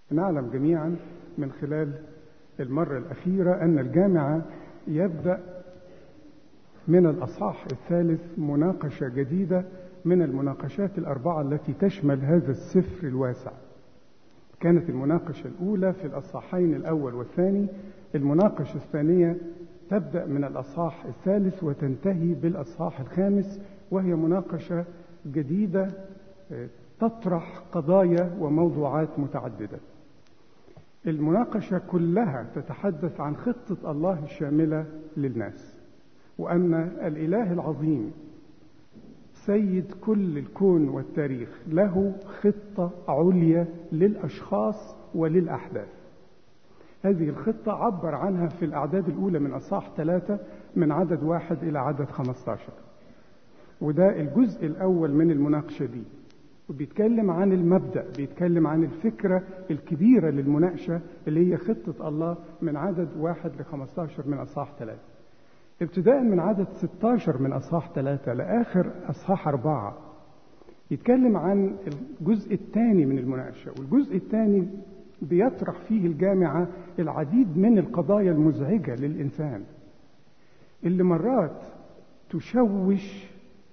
نعلم جميعا من خلال المرة الأخيرة أن الجامعة يبدأ من الأصحاح الثالث مناقشة جديدة من المناقشات الأربعة التي تشمل هذا السفر الواسع كانت المناقشة الأولى في الأصحاحين الأول والثاني المناقشة الثانية تبدأ من الأصحاح الثالث وتنتهي بالأصحاح الخامس وهي مناقشة جديدة تطرح قضايا وموضوعات متعددة المناقشة كلها تتحدث عن خطة الله الشاملة للناس وأن الإله العظيم سيد كل الكون والتاريخ له خطة عليا للأشخاص وللأحداث هذه الخطة عبر عنها في الأعداد الأولى من أصحاح ثلاثة من عدد واحد إلى عدد خمستاشر وده الجزء الأول من المناقشة دي وبيتكلم عن المبدأ بيتكلم عن الفكرة الكبيرة للمناقشة اللي هي خطة الله من عدد واحد لخمستاشر من أصحاح ثلاثة ابتداء من عدد 16 من أصحاح ثلاثة لآخر أصحاح أربعة يتكلم عن الجزء الثاني من المناقشة والجزء الثاني بيطرح فيه الجامعة العديد من القضايا المزعجة للإنسان اللي مرات تشوش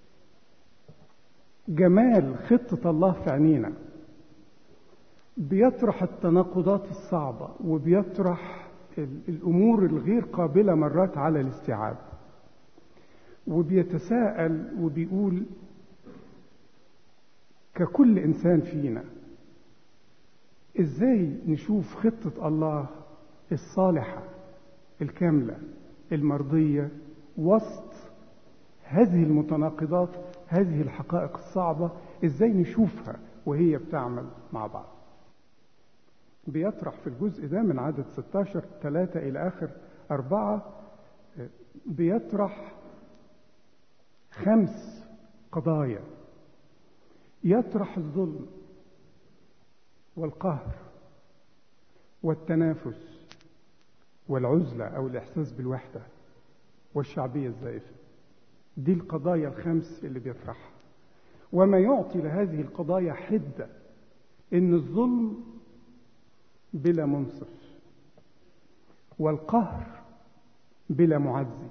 جمال خطة الله في عينينا بيطرح التناقضات الصعبة وبيطرح الأمور الغير قابلة مرات على الاستيعاب وبيتساءل وبيقول ككل إنسان فينا إزاي نشوف خطة الله الصالحة الكاملة المرضية وسط هذه المتناقضات هذه الحقائق الصعبة إزاي نشوفها وهي بتعمل مع بعض بيطرح في الجزء ده من عدد 16 ثلاثة إلى آخر أربعة بيطرح خمس قضايا يطرح الظلم والقهر والتنافس والعزلة أو الإحساس بالوحدة والشعبية الزائفة دي القضايا الخمس اللي بيطرحها وما يعطي لهذه القضايا حدة إن الظلم بلا منصف والقهر بلا معزي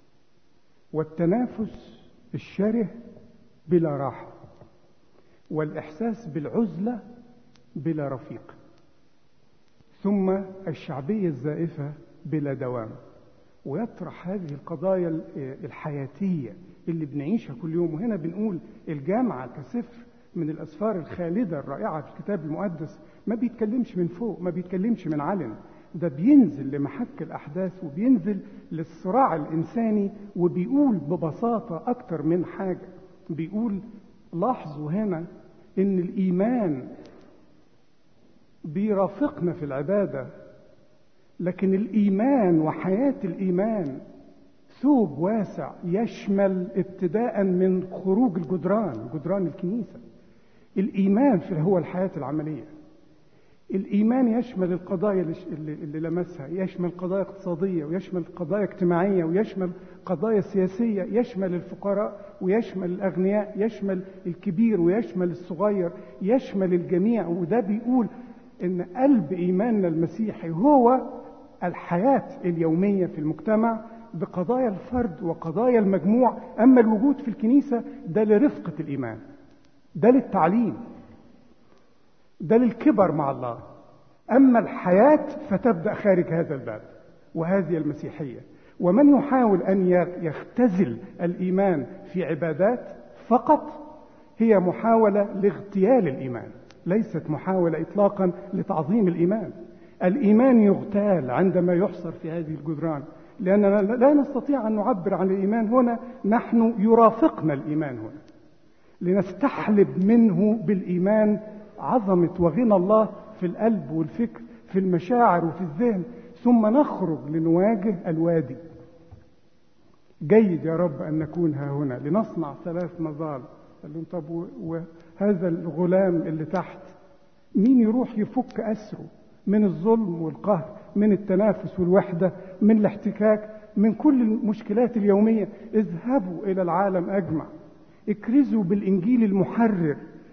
والتنافس الشره بلا راحه والاحساس بالعزله بلا رفيق ثم الشعبيه الزائفه بلا دوام ويطرح هذه القضايا الحياتيه اللي بنعيشها كل يوم وهنا بنقول الجامعه كسفر من الاسفار الخالده الرائعه في الكتاب المقدس ما بيتكلمش من فوق ما بيتكلمش من علن ده بينزل لمحك الأحداث وبينزل للصراع الإنساني وبيقول ببساطة أكتر من حاجة بيقول لاحظوا هنا إن الإيمان بيرافقنا في العبادة لكن الإيمان وحياة الإيمان ثوب واسع يشمل ابتداء من خروج الجدران جدران الكنيسة الإيمان في هو الحياة العملية الإيمان يشمل القضايا اللي, اللي لمسها يشمل قضايا اقتصادية ويشمل قضايا اجتماعية ويشمل قضايا سياسية يشمل الفقراء ويشمل الأغنياء يشمل الكبير ويشمل الصغير يشمل الجميع وده بيقول إن قلب إيماننا المسيحي هو الحياة اليومية في المجتمع بقضايا الفرد وقضايا المجموع أما الوجود في الكنيسة ده لرفقة الإيمان ده للتعليم ده للكبر مع الله أما الحياة فتبدأ خارج هذا الباب وهذه المسيحية ومن يحاول أن يختزل الإيمان في عبادات فقط هي محاولة لاغتيال الإيمان ليست محاولة إطلاقا لتعظيم الإيمان الإيمان يغتال عندما يحصر في هذه الجدران لأننا لا نستطيع أن نعبر عن الإيمان هنا نحن يرافقنا الإيمان هنا لنستحلب منه بالإيمان عظمة وغنى الله في القلب والفكر في المشاعر وفي الذهن ثم نخرج لنواجه الوادي جيد يا رب أن نكون ها هنا لنصنع ثلاث مظال قال لهم طب وهذا الغلام اللي تحت مين يروح يفك أسره من الظلم والقهر من التنافس والوحدة من الاحتكاك من كل المشكلات اليومية اذهبوا إلى العالم أجمع اكرزوا بالإنجيل المحرر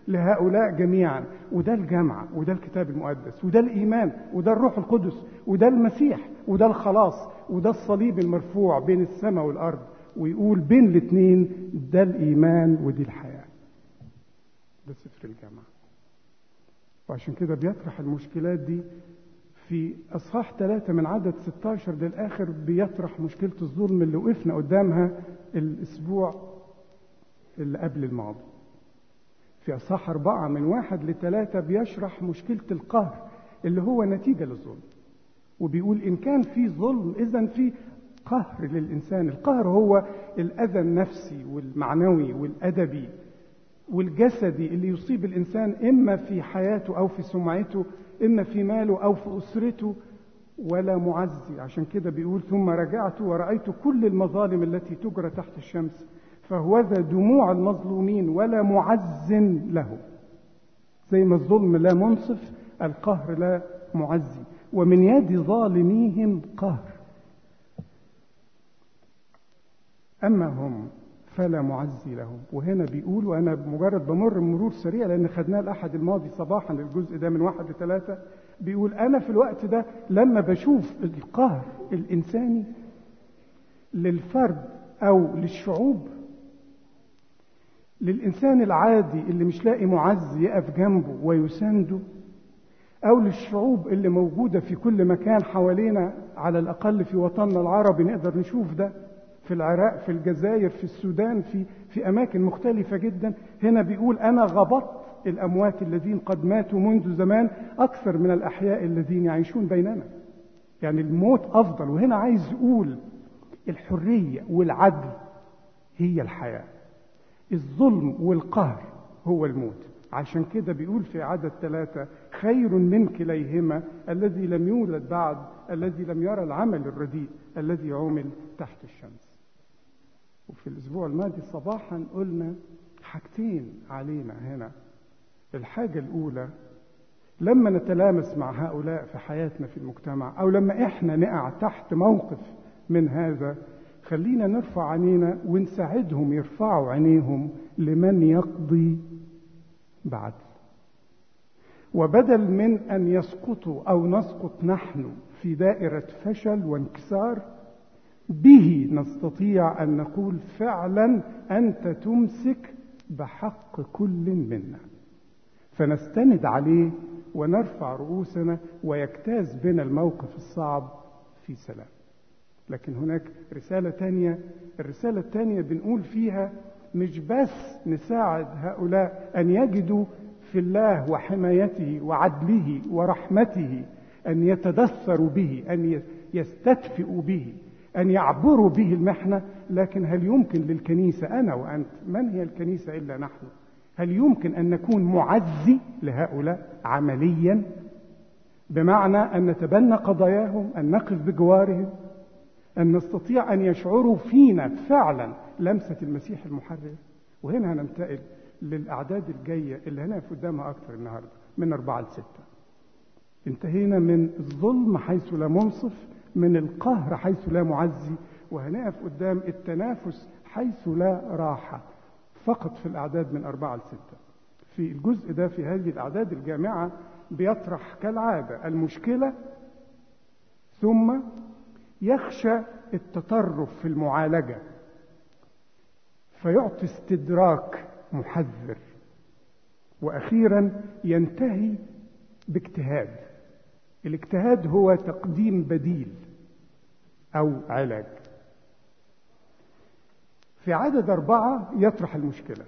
لهؤلاء جميعا وده الجامعة وده الكتاب المقدس وده الإيمان وده الروح القدس وده المسيح وده الخلاص وده الصليب المرفوع بين السماء والأرض ويقول بين الاثنين ده الإيمان ودي الحياة ده سفر الجامعة وعشان كده بيطرح المشكلات دي في أصحاح ثلاثة من عدد 16 للآخر بيطرح مشكلة الظلم اللي وقفنا قدامها الأسبوع اللي قبل الماضي في أصحاح أربعة من واحد لثلاثة بيشرح مشكلة القهر اللي هو نتيجة للظلم وبيقول إن كان في ظلم إذا في قهر للإنسان القهر هو الأذى النفسي والمعنوي والأدبي والجسدي اللي يصيب الإنسان إما في حياته أو في سمعته إما في ماله أو في أسرته ولا معزي عشان كده بيقول ثم رجعت ورأيت كل المظالم التي تجرى تحت الشمس فهوذا دموع المظلومين ولا معز له زي ما الظلم لا منصف القهر لا معزي ومن يد ظالميهم قهر أما هم فلا معزي لهم وهنا بيقول وأنا مجرد بمر مرور سريع لأن خدناه الأحد الماضي صباحا الجزء ده من واحد لثلاثة بيقول أنا في الوقت ده لما بشوف القهر الإنساني للفرد أو للشعوب للإنسان العادي اللي مش لاقي معز يقف جنبه ويسانده أو للشعوب اللي موجودة في كل مكان حوالينا على الأقل في وطننا العربي نقدر نشوف ده في العراق في الجزائر في السودان في في أماكن مختلفة جدا هنا بيقول أنا غبطت الأموات الذين قد ماتوا منذ زمان أكثر من الأحياء الذين يعيشون بيننا يعني الموت أفضل وهنا عايز يقول الحرية والعدل هي الحياة الظلم والقهر هو الموت عشان كده بيقول في عدد ثلاثة خير من كليهما الذي لم يولد بعد الذي لم يرى العمل الرديء الذي عمل تحت الشمس وفي الأسبوع الماضي صباحا قلنا حاجتين علينا هنا الحاجة الأولى لما نتلامس مع هؤلاء في حياتنا في المجتمع أو لما إحنا نقع تحت موقف من هذا خلينا نرفع عينينا ونساعدهم يرفعوا عينيهم لمن يقضي بعدل وبدل من أن يسقطوا أو نسقط نحن في دائرة فشل وانكسار به نستطيع أن نقول فعلا أنت تمسك بحق كل منا فنستند عليه ونرفع رؤوسنا ويجتاز بنا الموقف الصعب في سلام لكن هناك رسالة تانية الرسالة التانية بنقول فيها مش بس نساعد هؤلاء أن يجدوا في الله وحمايته وعدله ورحمته أن يتدثروا به أن يستدفئوا به أن يعبروا به المحنة لكن هل يمكن للكنيسة أنا وأنت من هي الكنيسة إلا نحن هل يمكن أن نكون معزي لهؤلاء عمليا بمعنى أن نتبنى قضاياهم أن نقف بجوارهم أن نستطيع أن يشعروا فينا فعلا لمسة المسيح المحرر وهنا هننتقل للأعداد الجاية اللي هنقف قدامها أكثر النهاردة من أربعة لستة انتهينا من الظلم حيث لا منصف من القهر حيث لا معزي وهنقف قدام التنافس حيث لا راحة فقط في الأعداد من أربعة لستة في الجزء ده في هذه الأعداد الجامعة بيطرح كالعادة المشكلة ثم يخشى التطرف في المعالجة فيعطي استدراك محذر وأخيرا ينتهي باجتهاد الاجتهاد هو تقديم بديل أو علاج في عدد أربعة يطرح المشكلة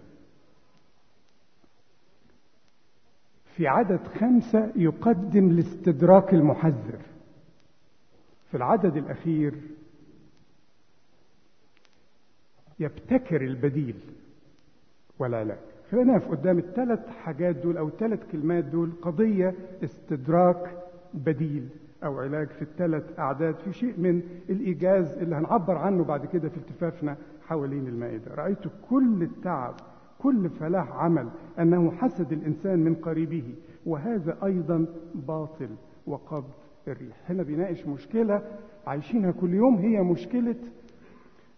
في عدد خمسة يقدم الاستدراك المحذر في العدد الأخير يبتكر البديل والعلاج خلينا نقف قدام الثلاث حاجات دول أو الثلاث كلمات دول قضية استدراك بديل أو علاج في الثلاث أعداد في شيء من الإيجاز اللي هنعبر عنه بعد كده في التفافنا حوالين المائدة رأيت كل التعب كل فلاح عمل أنه حسد الإنسان من قريبه وهذا أيضا باطل وقبض الريح هنا بيناقش مشكلة عايشينها كل يوم هي مشكلة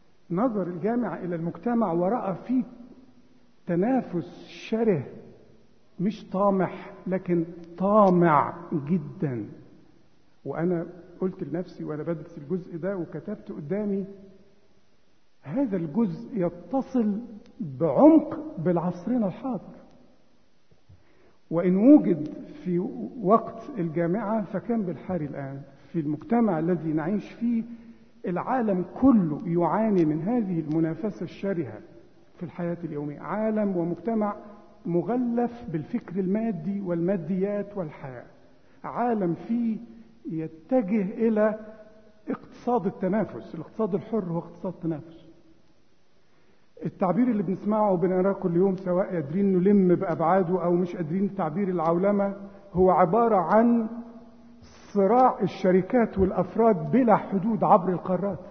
نظر الجامع إلى المجتمع ورأى فيه تنافس شره مش طامح لكن طامع جدا وأنا قلت لنفسي وأنا بدرس الجزء ده وكتبت قدامي هذا الجزء يتصل بعمق بالعصرنا الحاضر وإن وجد في وقت الجامعة فكان بالحال الآن في المجتمع الذي نعيش فيه العالم كله يعاني من هذه المنافسة الشرهة في الحياة اليومية عالم ومجتمع مغلف بالفكر المادي والماديات والحياة عالم فيه يتجه إلى اقتصاد التنافس الاقتصاد الحر هو اقتصاد التنافس التعبير اللي بنسمعه وبنقراه كل يوم سواء قادرين نلم بأبعاده أو مش قادرين تعبير العولمة هو عبارة عن صراع الشركات والافراد بلا حدود عبر القارات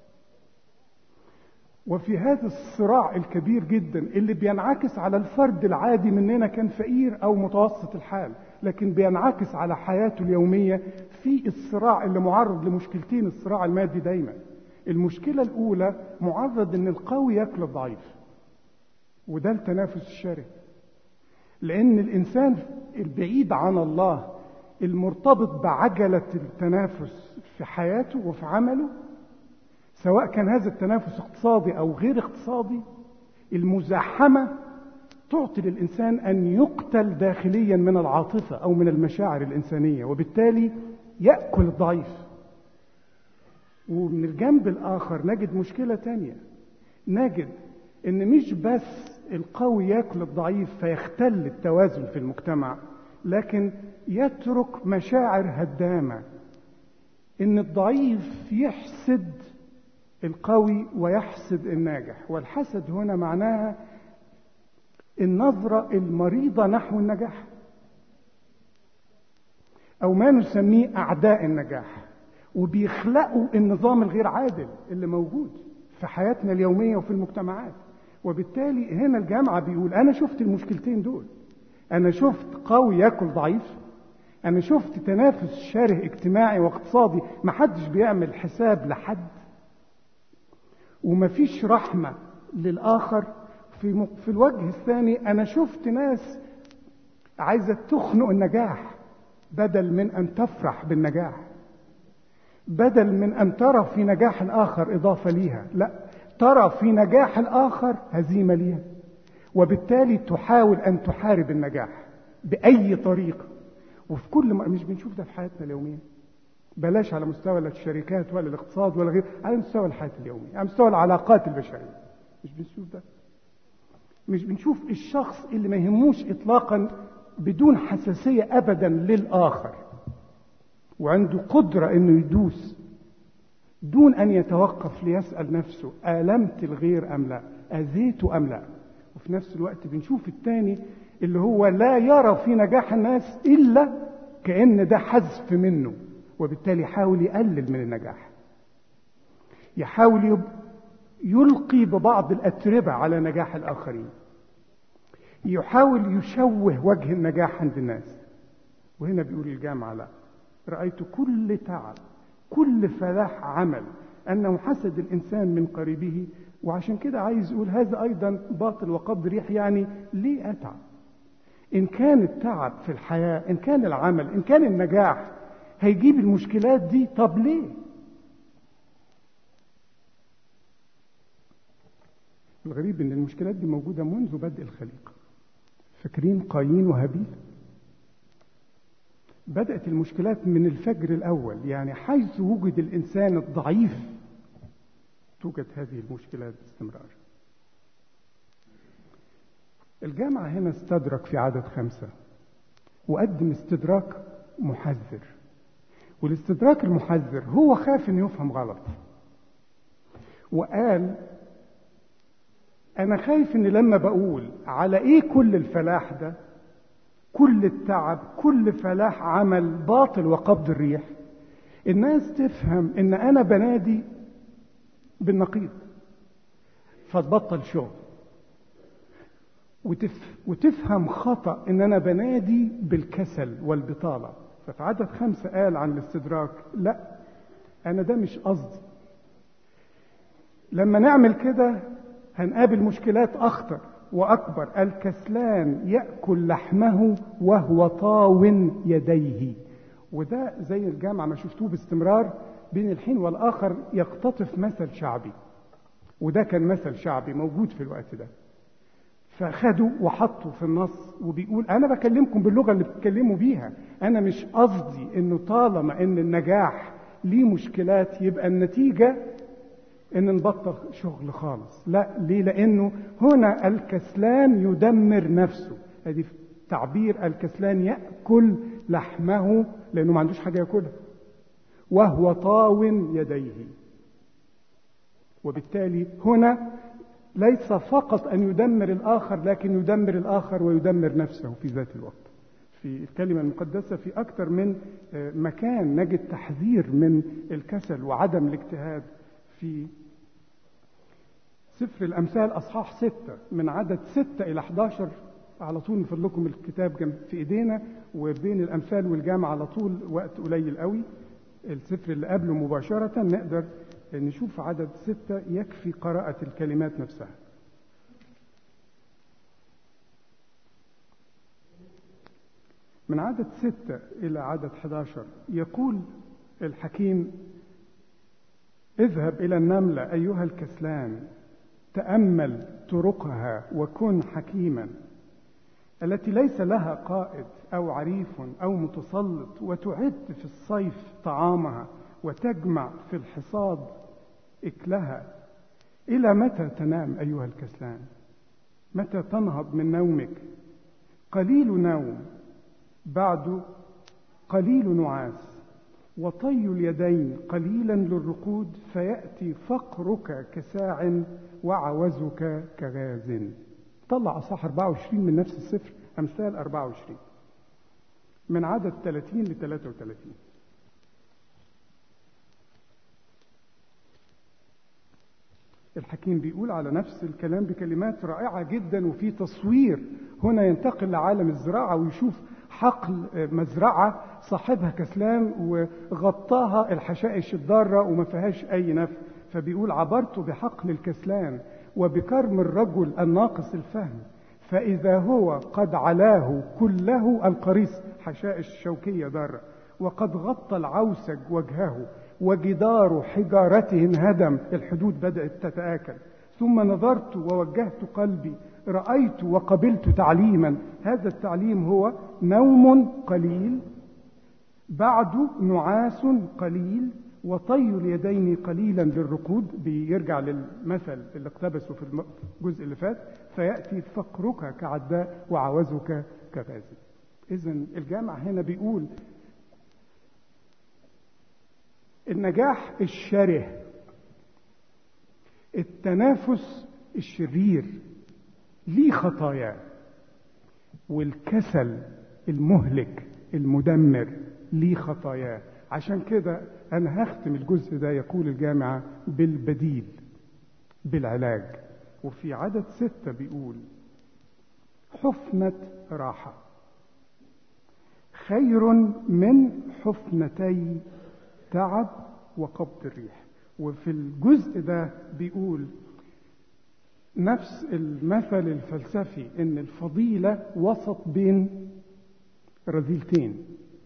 وفي هذا الصراع الكبير جدا اللي بينعكس على الفرد العادي مننا كان فقير او متوسط الحال لكن بينعكس على حياته اليوميه في الصراع اللي معرض لمشكلتين الصراع المادي دايما المشكله الاولى معرض ان القوي ياكل الضعيف وده التنافس الشرهي لان الانسان البعيد عن الله المرتبط بعجلة التنافس في حياته وفي عمله سواء كان هذا التنافس اقتصادي أو غير اقتصادي المزاحمة تعطي للإنسان أن يقتل داخليا من العاطفة أو من المشاعر الإنسانية وبالتالي يأكل الضعيف ومن الجنب الآخر نجد مشكلة تانية نجد أن مش بس القوي يأكل الضعيف فيختل التوازن في المجتمع لكن يترك مشاعر هدامه ان الضعيف يحسد القوي ويحسد الناجح والحسد هنا معناها النظره المريضه نحو النجاح او ما نسميه اعداء النجاح وبيخلقوا النظام الغير عادل اللي موجود في حياتنا اليوميه وفي المجتمعات وبالتالي هنا الجامعه بيقول انا شفت المشكلتين دول انا شفت قوي ياكل ضعيف انا شفت تنافس شره اجتماعي واقتصادي محدش بيعمل حساب لحد ومفيش رحمة للآخر في, في الوجه الثاني أنا شفت ناس عايزة تخنق النجاح بدل من أن تفرح بالنجاح بدل من أن ترى في نجاح الآخر إضافة ليها لا ترى في نجاح الآخر هزيمة ليها وبالتالي تحاول أن تحارب النجاح بأي طريقة وفي كل مرة مش بنشوف ده في حياتنا اليومية بلاش على مستوى لا الشركات ولا الاقتصاد ولا غير على مستوى الحياة اليومية على مستوى العلاقات البشرية مش بنشوف ده مش بنشوف الشخص اللي ما يهموش إطلاقا بدون حساسية أبدا للآخر وعنده قدرة إنه يدوس دون أن يتوقف ليسأل نفسه آلمت الغير أم لا أذيت أم لا وفي نفس الوقت بنشوف التاني اللي هو لا يرى في نجاح الناس إلا كأن ده حذف منه وبالتالي يحاول يقلل من النجاح يحاول يلقي ببعض الأتربة على نجاح الآخرين يحاول يشوه وجه النجاح عند الناس وهنا بيقول الجامعة لا رأيت كل تعب كل فلاح عمل أنه حسد الإنسان من قريبه وعشان كده عايز يقول هذا أيضا باطل وقبض ريح يعني ليه أتعب إن كان التعب في الحياة إن كان العمل إن كان النجاح هيجيب المشكلات دي طب ليه الغريب ان المشكلات دي موجوده منذ بدء الخليقه فاكرين قايين وهابيل بدات المشكلات من الفجر الاول يعني حيث وجد الانسان الضعيف توجد هذه المشكلات باستمرار الجامعة هنا استدرك في عدد خمسة وقدم استدراك محذر والاستدراك المحذر هو خاف انه يفهم غلط وقال انا خايف ان لما بقول على ايه كل الفلاح ده كل التعب كل فلاح عمل باطل وقبض الريح الناس تفهم ان انا بنادي بالنقيض فتبطل شغل وتف وتفهم خطأ ان انا بنادي بالكسل والبطالة ففي عدد خمسة قال عن الاستدراك لا انا ده مش قصدي لما نعمل كده هنقابل مشكلات اخطر وأكبر الكسلان يأكل لحمه وهو طاو يديه وده زي الجامعة ما شفتوه باستمرار بين الحين والآخر يقتطف مثل شعبي وده كان مثل شعبي موجود في الوقت ده فخدوا وحطوا في النص وبيقول انا بكلمكم باللغه اللي بتتكلموا بيها انا مش قصدي انه طالما ان النجاح ليه مشكلات يبقى النتيجه ان نبطل شغل خالص لا ليه لانه هنا الكسلان يدمر نفسه ادي تعبير الكسلان ياكل لحمه لانه ما عندوش حاجه ياكلها وهو طاو يديه وبالتالي هنا ليس فقط ان يدمر الاخر لكن يدمر الاخر ويدمر نفسه في ذات الوقت في الكلمه المقدسه في اكثر من مكان نجد تحذير من الكسل وعدم الاجتهاد في سفر الأمثال أصحاح ستة من عدد ستة إلى 11 على طول من فضلكم الكتاب جنب في إيدينا وبين الأمثال والجامعة على طول وقت قليل قوي السفر اللي قبله مباشرة نقدر نشوف عدد ستة يكفي قراءة الكلمات نفسها من عدد ستة إلى عدد 11 يقول الحكيم اذهب إلى النملة أيها الكسلان تأمل طرقها وكن حكيما التي ليس لها قائد أو عريف أو متسلط وتعد في الصيف طعامها وتجمع في الحصاد إكلها إلى متى تنام أيها الكسلان متى تنهض من نومك قليل نوم بعد قليل نعاس وطي اليدين قليلا للرقود فيأتي فقرك كساع وعوزك كغاز طلع أصح 24 من نفس السفر أمثال 24 من عدد 30 ل 33 الحكيم بيقول على نفس الكلام بكلمات رائعة جدا وفي تصوير هنا ينتقل لعالم الزراعة ويشوف حقل مزرعة صاحبها كسلان وغطاها الحشائش الضارة وما فيهاش أي نفع فبيقول عبرت بحقل الكسلان وبكرم الرجل الناقص الفهم فإذا هو قد علاه كله القريص حشائش شوكية ضارة وقد غطى العوسج وجهه وجدار حجارته انهدم الحدود بدأت تتآكل ثم نظرت ووجهت قلبي رأيت وقبلت تعليما هذا التعليم هو نوم قليل بعد نعاس قليل وطي اليدين قليلا للركود بيرجع للمثل اللي اقتبسه في الجزء اللي فات فيأتي فقرك كعداء وعوزك كغازي إذا الجامع هنا بيقول النجاح الشره التنافس الشرير ليه خطايا والكسل المهلك المدمر ليه خطاياه عشان كده انا هختم الجزء ده يقول الجامعة بالبديل بالعلاج وفي عدد ستة بيقول حفنة راحة خير من حفنتي تعب وقبض الريح وفي الجزء ده بيقول نفس المثل الفلسفي ان الفضيلة وسط بين رذيلتين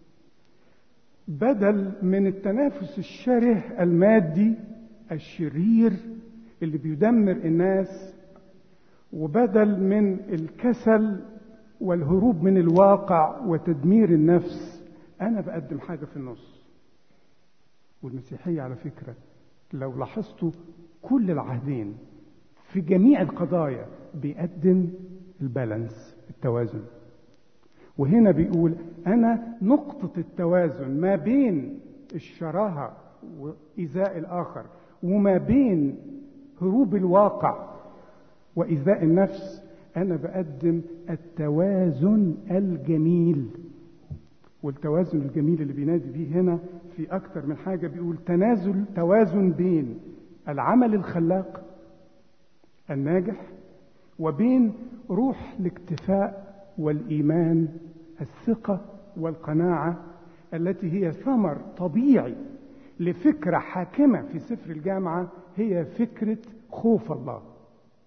بدل من التنافس الشره المادي الشرير اللي بيدمر الناس وبدل من الكسل والهروب من الواقع وتدمير النفس انا بقدم حاجه في النص والمسيحيه على فكره لو لاحظتوا كل العهدين في جميع القضايا بيقدم البالانس التوازن وهنا بيقول انا نقطة التوازن ما بين الشراهة وإيذاء الآخر وما بين هروب الواقع وإيذاء النفس أنا بقدم التوازن الجميل والتوازن الجميل اللي بينادي بيه هنا في أكثر من حاجة بيقول تنازل توازن بين العمل الخلاق الناجح وبين روح الاكتفاء والايمان الثقه والقناعه التي هي ثمر طبيعي لفكره حاكمه في سفر الجامعه هي فكره خوف الله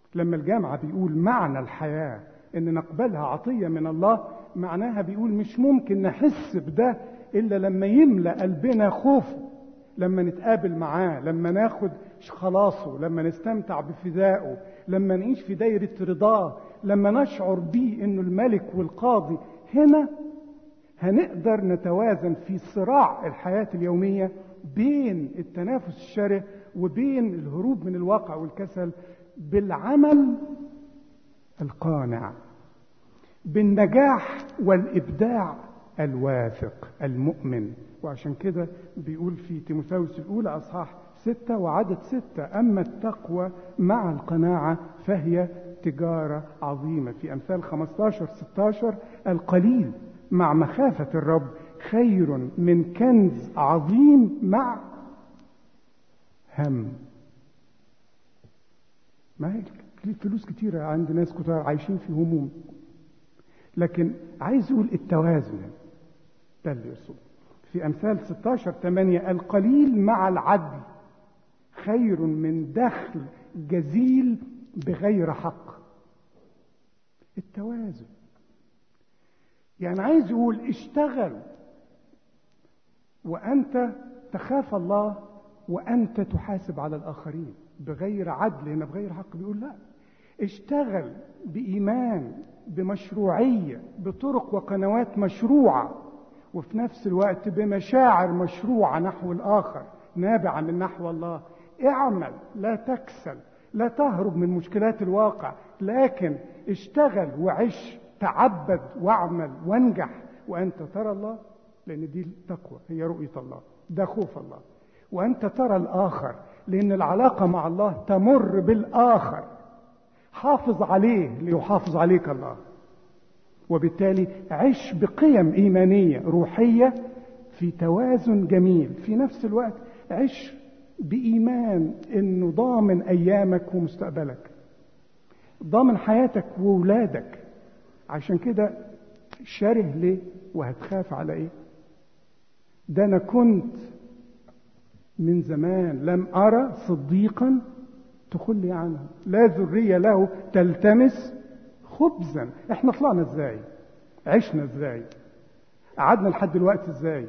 لما الجامعة بيقول معنى الحياة إن نقبلها عطية من الله معناها بيقول مش ممكن نحس بده إلا لما يملأ قلبنا خوفه لما نتقابل معاه لما ناخد خلاصه لما نستمتع بفدائه لما نعيش في دايرة رضاه لما نشعر بيه انه الملك والقاضي هنا هنقدر نتوازن في صراع الحياة اليومية بين التنافس الشره وبين الهروب من الواقع والكسل بالعمل القانع بالنجاح والإبداع الواثق المؤمن وعشان كده بيقول في تيموثاوس الأولى أصحاح ستة وعدد ستة أما التقوى مع القناعة فهي تجارة عظيمة في أمثال 15 16 القليل مع مخافة الرب خير من كنز عظيم مع هم ما هي فلوس كتيرة عند ناس كتار عايشين في هموم لكن عايز يقول التوازن ده اللي يقصد في أمثال 16 8 القليل مع العدل خير من دخل جزيل بغير حق التوازن يعني عايز يقول اشتغل وأنت تخاف الله وأنت تحاسب على الآخرين بغير عدل هنا بغير حق بيقول لا اشتغل بإيمان بمشروعية بطرق وقنوات مشروعة وفي نفس الوقت بمشاعر مشروعة نحو الآخر نابعة من نحو الله اعمل لا تكسل لا تهرب من مشكلات الواقع لكن اشتغل وعش تعبد واعمل وانجح وانت ترى الله لان دي التقوى هي رؤيه الله ده خوف الله وانت ترى الاخر لان العلاقه مع الله تمر بالاخر حافظ عليه ليحافظ عليك الله وبالتالي عش بقيم ايمانيه روحيه في توازن جميل في نفس الوقت عش بايمان انه ضامن ايامك ومستقبلك ضامن حياتك وولادك عشان كده شره ليه وهتخاف على ايه ده انا كنت من زمان لم ارى صديقا تخلي عنه لا ذريه له تلتمس خبزا احنا طلعنا ازاي عشنا ازاي قعدنا لحد دلوقتي ازاي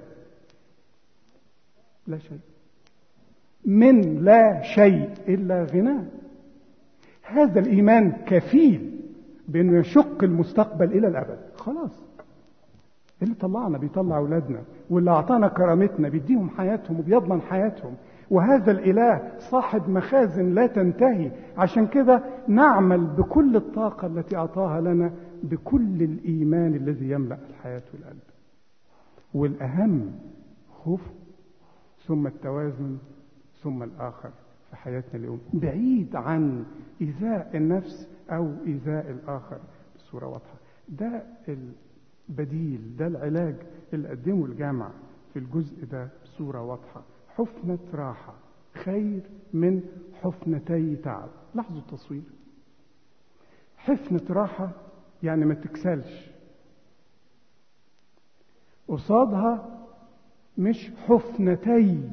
لا شيء من لا شيء الا غناه هذا الايمان كفيل بانه يشق المستقبل الى الابد خلاص اللي طلعنا بيطلع اولادنا واللي اعطانا كرامتنا بيديهم حياتهم وبيضمن حياتهم وهذا الاله صاحب مخازن لا تنتهي عشان كده نعمل بكل الطاقه التي اعطاها لنا بكل الايمان الذي يملا الحياه والقلب والاهم خوف ثم التوازن ثم الاخر في حياتنا اليوم بعيد عن ايذاء النفس او ايذاء الاخر بصوره واضحه ده البديل ده العلاج اللي قدمه الجامعه في الجزء ده بصوره واضحه حفنه راحه خير من حفنتي تعب لاحظوا التصوير حفنه راحه يعني ما تكسلش قصادها مش حفنتي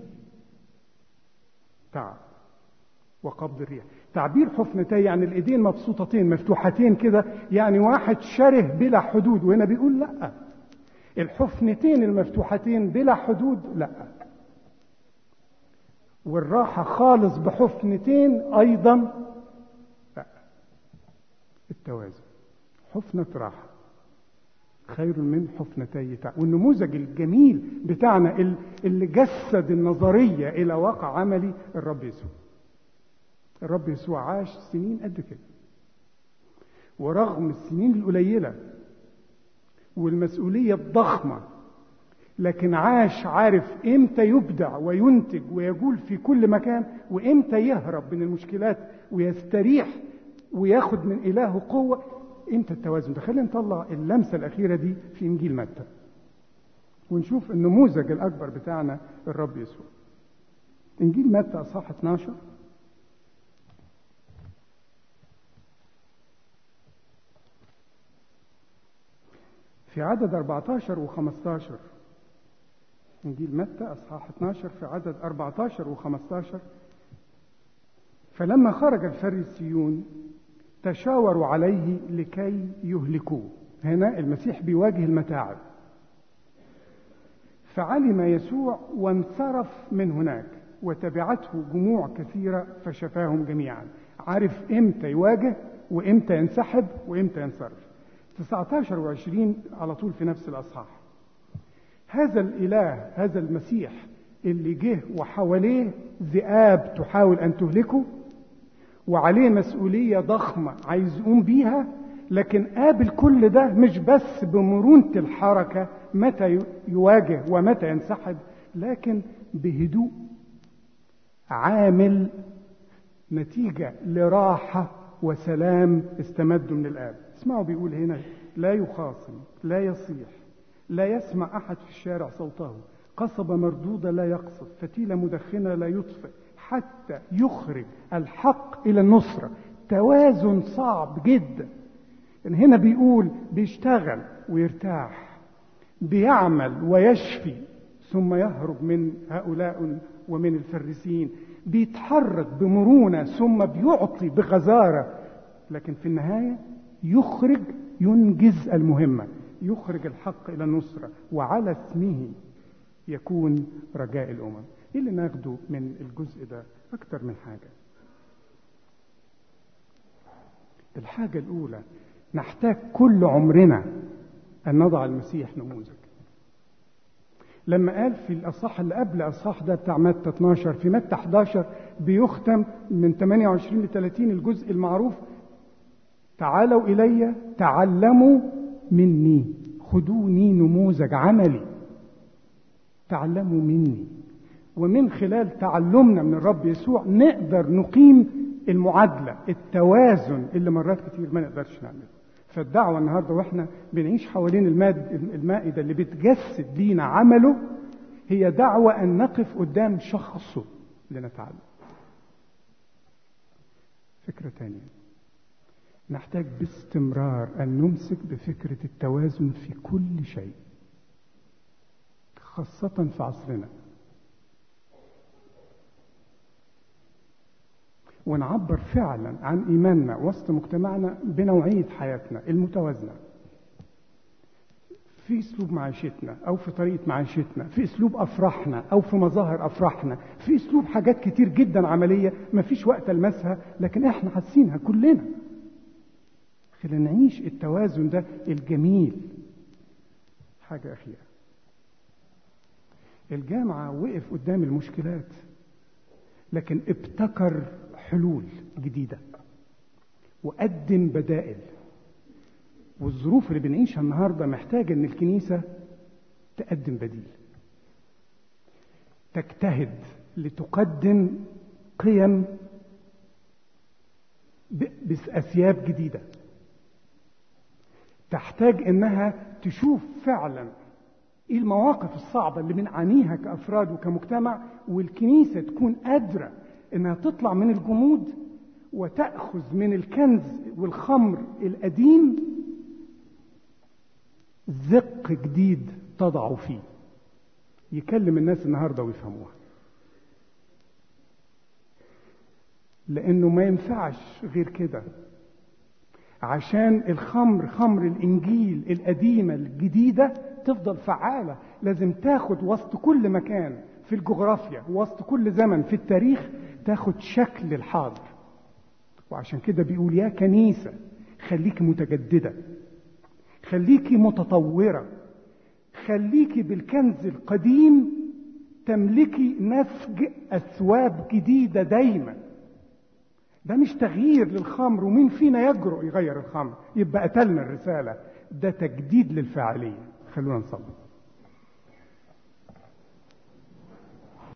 تعب وقبض الريح تعبير حفنتي يعني الايدين مبسوطتين مفتوحتين كده يعني واحد شره بلا حدود وهنا بيقول لا الحفنتين المفتوحتين بلا حدود لا والراحة خالص بحفنتين أيضا لا التوازن حفنة راحة خير من حفنتي تعب والنموذج الجميل بتاعنا اللي جسد النظرية إلى واقع عملي الرب يسوع الرب يسوع عاش سنين قد كده ورغم السنين القليلة والمسؤولية الضخمة لكن عاش عارف امتى يبدع وينتج ويجول في كل مكان وامتى يهرب من المشكلات ويستريح وياخد من إلهه قوة امتى التوازن ده خلينا نطلع اللمسة الأخيرة دي في إنجيل متى ونشوف النموذج الأكبر بتاعنا الرب يسوع إنجيل متى أصحاح 12 في عدد 14 و15 إنجيل متى أصحاح 12 في عدد 14 و15 فلما خرج الفريسيون تشاوروا عليه لكي يهلكوه هنا المسيح بيواجه المتاعب فعلم يسوع وانصرف من هناك وتبعته جموع كثيرة فشفاهم جميعا عارف امتى يواجه وامتى ينسحب وامتى ينصرف 19 و20 على طول في نفس الأصحاح هذا الإله هذا المسيح اللي جه وحواليه ذئاب تحاول أن تهلكه وعليه مسؤولية ضخمة عايز يقوم بيها لكن قابل كل ده مش بس بمرونة الحركة متى يواجه ومتى ينسحب لكن بهدوء عامل نتيجة لراحة وسلام استمدوا من الآب اسمعوا بيقول هنا لا يخاصم لا يصيح لا يسمع أحد في الشارع صوته قصبة مردودة لا يقصف فتيلة مدخنة لا يطفئ حتى يخرج الحق إلى النصرة توازن صعب جدا يعني هنا بيقول بيشتغل ويرتاح بيعمل ويشفي ثم يهرب من هؤلاء ومن الفريسيين بيتحرك بمرونة ثم بيعطي بغزارة لكن في النهاية يخرج ينجز المهمة يخرج الحق إلى النصرة وعلى اسمه يكون رجاء الأمم إيه اللي ناخده من الجزء ده أكتر من حاجة الحاجة الأولى نحتاج كل عمرنا أن نضع المسيح نموذج لما قال في الأصح اللي قبل الأصح ده بتاع متى 12 في متى 11 بيختم من 28 ل 30 الجزء المعروف تعالوا إلي تعلموا مني خذوني نموذج عملي تعلموا مني ومن خلال تعلمنا من الرب يسوع نقدر نقيم المعادلة التوازن اللي مرات كتير ما نقدرش نعمله فالدعوة النهاردة واحنا بنعيش حوالين الماد المائدة اللي بتجسد لينا عمله هي دعوة أن نقف قدام شخصه لنتعلم فكرة تانية نحتاج باستمرار أن نمسك بفكرة التوازن في كل شيء خاصة في عصرنا ونعبر فعلا عن إيماننا وسط مجتمعنا بنوعية حياتنا المتوازنة في اسلوب معيشتنا او في طريقه معيشتنا في اسلوب افراحنا او في مظاهر افراحنا في اسلوب حاجات كتير جدا عمليه ما فيش وقت المسها لكن احنا حاسينها كلنا خلينا نعيش التوازن ده الجميل حاجه اخيره الجامعه وقف قدام المشكلات لكن ابتكر حلول جديده وقدم بدائل والظروف اللي بنعيشها النهارده محتاجه ان الكنيسه تقدم بديل تجتهد لتقدم قيم بأثياب جديدة تحتاج انها تشوف فعلا ايه المواقف الصعبة اللي بنعانيها كأفراد وكمجتمع والكنيسة تكون قادرة انها تطلع من الجمود وتأخذ من الكنز والخمر القديم زق جديد تضع فيه يكلم الناس النهارده ويفهموها لانه ما ينفعش غير كده عشان الخمر خمر الانجيل القديمه الجديده تفضل فعاله لازم تاخد وسط كل مكان في الجغرافيا وسط كل زمن في التاريخ تاخد شكل الحاضر وعشان كده بيقول يا كنيسه خليك متجدده خليكي متطورة خليكي بالكنز القديم تملكي نسج أثواب جديدة دايما ده مش تغيير للخمر ومين فينا يجرؤ يغير الخمر يبقى قتلنا الرسالة ده تجديد للفاعلية خلونا نصلي